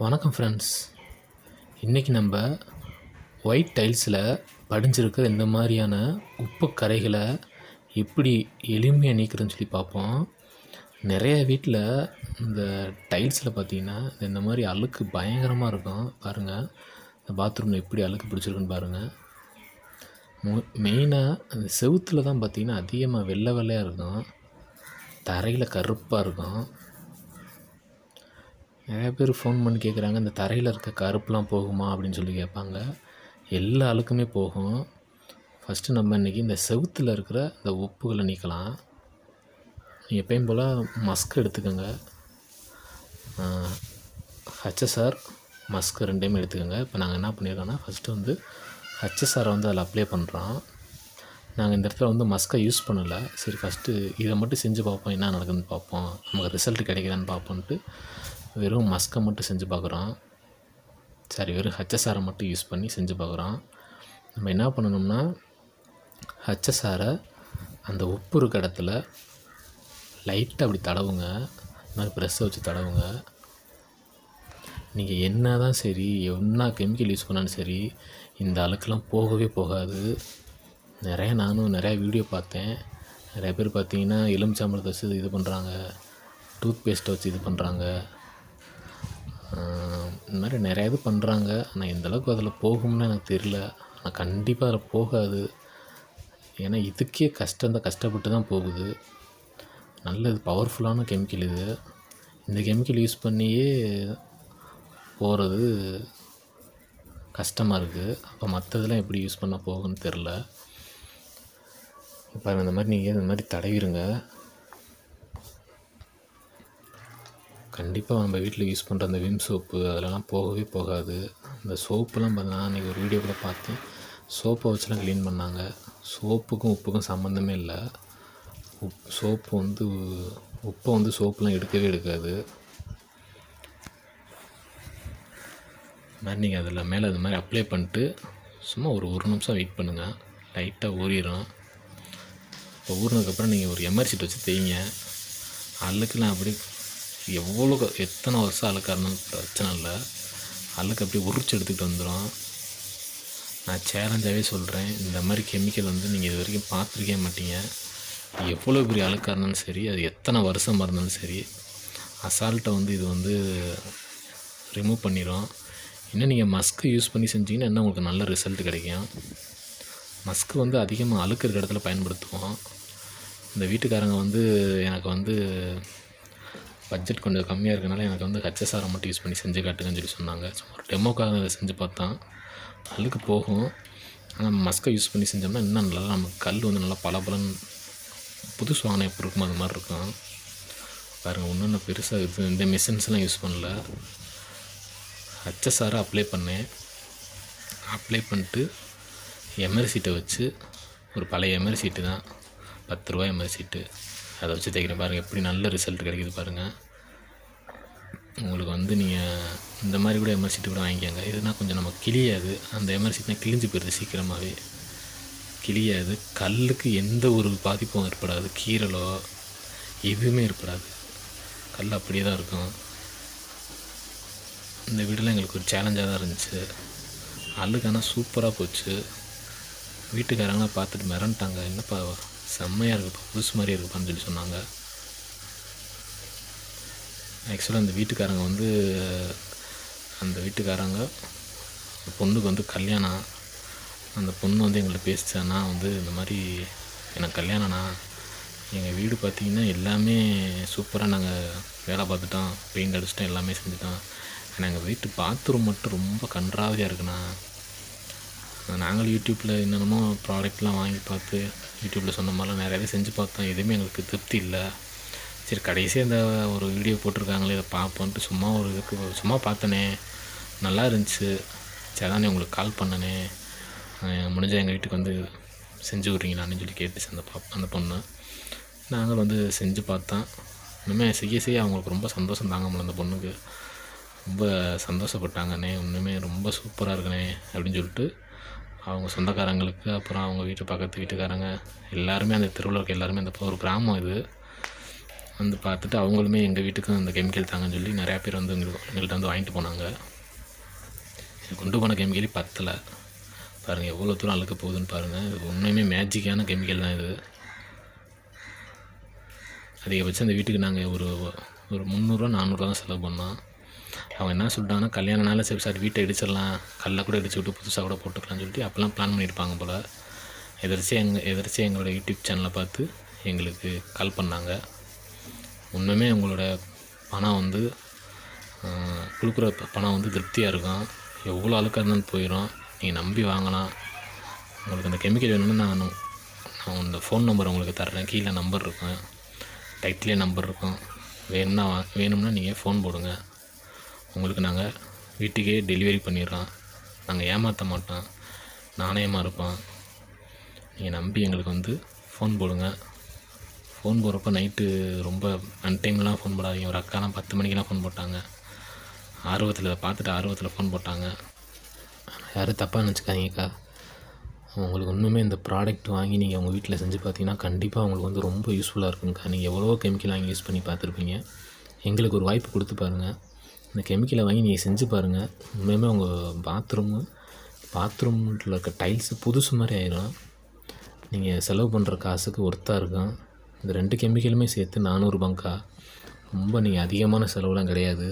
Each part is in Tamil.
வணக்கம் ஃப்ரெண்ட்ஸ் இன்றைக்கி நம்ம ஒயிட் டைல்ஸில் படிஞ்சிருக்கிற இந்த மாதிரியான உப்பு கரைகளை எப்படி எளிமையாக நீக்கிறதுன்னு சொல்லி பார்ப்போம் நிறைய வீட்டில் இந்த டைல்ஸில் பார்த்தீங்கன்னா இந்த மாதிரி அழுக்கு பயங்கரமாக இருக்கும் பாருங்கள் இந்த பாத்ரூமில் எப்படி அழுக்கு பிடிச்சிருக்குன்னு பாருங்கள் மெயினாக அந்த செவுத்தில் தான் பார்த்தீங்கன்னா அதிகமாக வெள்ளை வெள்ளையாக இருக்கும் தரையில் கருப்பாக இருக்கும் நிறைய பேர் ஃபோன் பண்ணி கேட்குறாங்க இந்த தரையில் இருக்க கருப்புலாம் போகுமா அப்படின்னு சொல்லி கேட்பாங்க எல்லா அழுக்குமே போகும் ஃபஸ்ட்டு நம்ம இன்றைக்கி இந்த செவுத்தில் இருக்கிற இந்த உப்புகளை நீக்கலாம் நீங்கள் எப்பயும் போல் மஸ்க் எடுத்துக்கோங்க ஹச்எஸ்ஆர் மஸ்க் ரெண்டையுமே எடுத்துக்கோங்க இப்போ நாங்கள் என்ன பண்ணியிருக்கோன்னா ஃபஸ்ட்டு வந்து ஹச்எஸ்ஆரை வந்து அதில் அப்ளை பண்ணுறோம் நாங்கள் இந்த இடத்துல வந்து மஸ்கை யூஸ் பண்ணலை சரி ஃபஸ்ட்டு இதை மட்டும் செஞ்சு பார்ப்போம் என்ன நடக்குதுன்னு பார்ப்போம் நமக்கு ரிசல்ட் கிடைக்குதான்னு பார்ப்போன்ட்டு வெறும் மஸ்கை மட்டும் செஞ்சு பார்க்குறோம் சரி வெறும் ஹச்எஸ்ஆரை மட்டும் யூஸ் பண்ணி செஞ்சு பார்க்குறோம் நம்ம என்ன பண்ணணும்னா ஹச்எஸ்ஆரை அந்த உப்பு இருக்க இடத்துல லைட்டாக அப்படி தடவுங்க இந்த மாதிரி ப்ரெஸ்ஸை வச்சு தடவுங்க நீங்கள் என்ன தான் சரி என்ன கெமிக்கல் யூஸ் பண்ணாலும் சரி இந்த அழுக்கெல்லாம் போகவே போகாது நிறைய நானும் நிறையா வீடியோ பார்த்தேன் நிறைய பேர் பார்த்தீங்கன்னா எலுமிச்சாம்பழத்தை வச்சு இது பண்ணுறாங்க டூத் பேஸ்ட்டை வச்சு இது பண்ணுறாங்க இந்த மாதிரி நிறைய இது பண்ணுறாங்க ஆனால் எந்த அளவுக்கு அதில் போகும்னு எனக்கு தெரில ஆனால் கண்டிப்பாக அதில் போகாது ஏன்னா இதுக்கே கஷ்டம் தான் கஷ்டப்பட்டு தான் போகுது நல்லது பவர்ஃபுல்லான கெமிக்கல் இது இந்த கெமிக்கல் யூஸ் பண்ணியே போகிறது கஷ்டமாக இருக்குது அப்போ மற்றதெல்லாம் எப்படி யூஸ் பண்ண போகும்னு தெரில இப்போ இந்த மாதிரி நீங்கள் இந்த மாதிரி தடவிடுங்க கண்டிப்பாக நம்ம வீட்டில் யூஸ் பண்ணுற அந்த விம் சோப்பு அதெல்லாம் போகவே போகாது இந்த சோப்புலாம் பார்த்தீங்கன்னா அன்றைக்கி ஒரு வீடியோ கூட பார்த்தேன் சோப்பை வச்சுலாம் க்ளீன் பண்ணாங்க சோப்புக்கும் உப்புக்கும் சம்மந்தமே இல்லை உப் சோப்பு வந்து உப்பை வந்து சோப்புலாம் எடுக்கவே எடுக்காது மாதிரி நீங்கள் அதில் மேலே அது மாதிரி அப்ளை பண்ணிட்டு சும்மா ஒரு ஒரு நிமிஷம் வெயிட் பண்ணுங்கள் லைட்டாக ஊறிடும் இப்போ ஊறினதுக்கப்புறம் நீங்கள் ஒரு எமர்ஜிட் வச்சு தேய்ங்க அழுக்கெல்லாம் அப்படி எவ்வளோ எத்தனை வருஷம் அழுக்காக இருந்தாலும் பிரச்சனை இல்லை அழுக்கு அப்படியே உரிச்சு எடுத்துக்கிட்டு வந்துடும் நான் சேலஞ்சாகவே சொல்கிறேன் இந்த மாதிரி கெமிக்கல் வந்து நீங்கள் இது வரைக்கும் பார்த்துருக்கே மாட்டீங்க எவ்வளோ பெரிய அழுக்காக இருந்தாலும் சரி அது எத்தனை வருஷமாக இருந்தாலும் சரி அசால்ட்டை வந்து இது வந்து ரிமூவ் பண்ணிடும் இன்னும் நீங்கள் மஸ்க்கு யூஸ் பண்ணி செஞ்சீங்கன்னா இன்னும் உங்களுக்கு நல்ல ரிசல்ட் கிடைக்கும் மஸ்க்கு வந்து அதிகமாக அழுக்கு இருக்கிற இடத்துல பயன்படுத்துவோம் இந்த வீட்டுக்காரங்க வந்து எனக்கு வந்து பட்ஜெட் கொஞ்சம் கம்மியாக இருக்கனால எனக்கு வந்து ஹச்எஸ்ஆரை மட்டும் யூஸ் பண்ணி செஞ்சு காட்டுங்கன்னு சொல்லி சொன்னாங்க சும்மா ஒரு டெமோக்காக அதை செஞ்சு பார்த்தேன் அழுக்கு போகும் ஆனால் மஸ்கை யூஸ் பண்ணி செஞ்சோம்னா இன்னும் நல்லா நமக்கு கல் வந்து நல்லா பளபளன்னு புதுசு வாங்கின எப்படி இருக்கும் அது மாதிரி இருக்கும் பாருங்கள் ஒன்றும் நான் பெருசாக இது இந்த மிஷின்ஸ்லாம் யூஸ் பண்ணல ஹச்எஸ்ஆரை அப்ளை பண்ணேன் அப்ளை பண்ணிட்டு எம்ஆர் சீட்டை வச்சு ஒரு பழைய எம்ஆர் சீட்டு தான் பத்து ரூபா எம்ஆர் சீட்டு அதை வச்சு தைக்கிறேன் பாருங்கள் எப்படி நல்ல ரிசல்ட் கிடைக்குது பாருங்கள் உங்களுக்கு வந்து நீங்கள் இந்த மாதிரி கூட எம்ஆர் சீட்டு கூட வாங்கிக்கோங்க இதுனா கொஞ்சம் நம்ம கிளியாது அந்த எம்ஆர் சீட்னா கிழிஞ்சு போயிடுது சீக்கிரமாகவே கிளியாது கல்லுக்கு எந்த ஒரு பாதிப்பும் ஏற்படாது கீரலோ எதுவுமே ஏற்படாது கல் அப்படியே தான் இருக்கும் இந்த வீடெல்லாம் எங்களுக்கு ஒரு சேலஞ்சாக தான் இருந்துச்சு அழுக்கானால் சூப்பராக போச்சு வீட்டுக்காரங்களாம் பார்த்துட்டு மிரண்டாங்க என்னப்பா செம்மையாக இருக்குப்பா புதுசு மாதிரி இருக்குப்பான்னு சொல்லி சொன்னாங்க ஆக்சுவலாக அந்த வீட்டுக்காரங்க வந்து அந்த வீட்டுக்காரங்க பொண்ணுக்கு வந்து கல்யாணம் அந்த பொண்ணு வந்து எங்கள்கிட்ட பேசிச்சானா வந்து இந்த மாதிரி எனக்கு கல்யாணம்ண்ணா எங்கள் வீடு பார்த்திங்கன்னா எல்லாமே சூப்பராக நாங்கள் வேலை பார்த்துட்டோம் பெயிண்ட் அடிச்சிட்டோம் எல்லாமே செஞ்சுட்டோம் ஆனால் எங்கள் வீட்டு பாத்ரூம் மட்டும் ரொம்ப கன்றாவியாக இருக்குண்ணா நாங்களும் யூடியூப்பில் என்னென்னமோ ப்ராடக்ட்லாம் வாங்கி பார்த்து யூடியூப்பில் சொன்ன மாதிரிலாம் நிறையவே செஞ்சு பார்த்தோம் எதுவுமே எங்களுக்கு திருப்தி இல்லை சரி கடைசியாக இந்த ஒரு வீடியோ போட்டிருக்காங்களே இதை பார்ப்போன்ட்டு சும்மா ஒரு இதுக்கு சும்மா பார்த்தனே நல்லா இருந்துச்சு சரி அதான் உங்களுக்கு கால் பண்ணனே முடிஞ்சால் எங்கள் வீட்டுக்கு வந்து செஞ்சு விட்றீங்களான்னு சொல்லி கேட்டுச்சு அந்த பா அந்த பொண்ணு நாங்கள் வந்து செஞ்சு பார்த்தோம் இனிமேல் செய்ய செய்ய அவங்களுக்கு ரொம்ப சந்தோஷம் தாங்க முடியல அந்த பொண்ணுக்கு ரொம்ப சந்தோஷப்பட்டாங்கண்ணே இன்னுமே ரொம்ப சூப்பராக இருக்குண்ணே அப்படின்னு சொல்லிட்டு அவங்க சொந்தக்காரங்களுக்கு அப்புறம் அவங்க வீட்டு பக்கத்து வீட்டுக்காரங்க எல்லாருமே அந்த தெருவில் இருக்க எல்லாருமே அந்த ஒரு கிராமம் இது வந்து பார்த்துட்டு அவங்களுமே எங்கள் வீட்டுக்கும் அந்த கெமிக்கல் தாங்கன்னு சொல்லி நிறையா பேர் வந்து எங்களுக்கு எங்கள்கிட்ட வந்து வாங்கிட்டு போனாங்க இது கொண்டு போன கெமிக்கலே பத்தலை பாருங்கள் எவ்வளோ தூரம் அழுக்க போகுதுன்னு பாருங்கள் இது உண்மையுமே மேஜிக்கான கெமிக்கல் தான் இது அதிகபட்சம் இந்த வீட்டுக்கு நாங்கள் ஒரு ஒரு முந்நூறுரூவா நானூறுரூவா தான் செலவு பண்ணோம் அவங்க என்ன சொல்லிட்டாங்கன்னா கல்யாண நாளில் சரி சார் வீட்டை இடிச்சிடலாம் கல்லை கூட இடிச்சு விட்டு புதுசாக கூட போட்டுக்கலாம்னு சொல்லிட்டு அப்போல்லாம் பிளான் பண்ணியிருப்பாங்க போல் எதிர்ச்சியாக எங்கள் எதிர்ச்சியாக எங்களோட யூடியூப் சேனலை பார்த்து எங்களுக்கு கால் பண்ணாங்க உண்மையுமே உங்களோட பணம் வந்து ஆஹ், கொடுக்குற ப- பணம் வந்து திருப்தியாக இருக்கும் எவ்வளோ அழுக்காக இருந்தாலும் போயிடும் நீங்கள் நம்பி வாங்கலாம் உங்களுக்கு அந்த கெமிக்கல் வேணும்னா நான் நான் இந்த ஃபோன் நம்பர் உங்களுக்கு தர்றேன் கீழே நம்பர் இருக்கும் டைட்டிலே நம்பர் இருக்கும் வேணும்னா வா- வேணும்னா நீங்கள் ஃபோன் போடுங்க உங்களுக்கு நாங்கள் வீட்டுக்கே டெலிவரி பண்ணிடுறோம் நாங்கள் ஏமாற்ற மாட்டோம் நாணயமாக இருப்போம் நீங்கள் நம்பி எங்களுக்கு வந்து ஃபோன் போடுங்க ஃபோன் போடுறப்ப நைட்டு ரொம்ப அன்டைம்லாம் ஃபோன் போடாதீங்க ஒரு அக்காலாம் பத்து மணிக்கெலாம் ஃபோன் போட்டாங்க ஆர்வத்தில் இதை பார்த்துட்டு ஆர்வத்தில் ஃபோன் போட்டாங்க யாரும் தப்பாக நினச்சிக்காதீங்கக்கா உங்களுக்கு இன்னுமே இந்த ப்ராடக்ட் வாங்கி நீங்கள் உங்கள் வீட்டில் செஞ்சு பார்த்தீங்கன்னா கண்டிப்பாக உங்களுக்கு வந்து ரொம்ப யூஸ்ஃபுல்லாக இருக்குங்கக்கா நீங்கள் எவ்வளோ கெமிக்கல் வாங்கி யூஸ் பண்ணி பார்த்துருப்பீங்க எங்களுக்கு ஒரு வாய்ப்பு கொடுத்து பாருங்கள் இந்த கெமிக்கலை வாங்கி நீங்கள் செஞ்சு பாருங்கள் உண்மையுமே உங்கள் பாத்ரூமு பாத்ரூமில் இருக்க டைல்ஸு புதுசு மாதிரி ஆயிரும் நீங்கள் செலவு பண்ணுற காசுக்கு ஒர்த்தாக இருக்கும் இந்த ரெண்டு கெமிக்கலுமே சேர்த்து நானூறுபாங்க்கா ரொம்ப நீங்கள் அதிகமான செலவுலாம் கிடையாது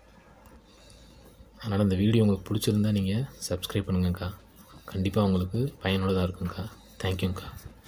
அதனால் இந்த வீடியோ உங்களுக்கு பிடிச்சிருந்தா நீங்கள் சப்ஸ்கிரைப் பண்ணுங்கக்கா கண்டிப்பாக உங்களுக்கு பயனுள்ளதாக இருக்குங்க்கா தேங்க்யூங்க்கா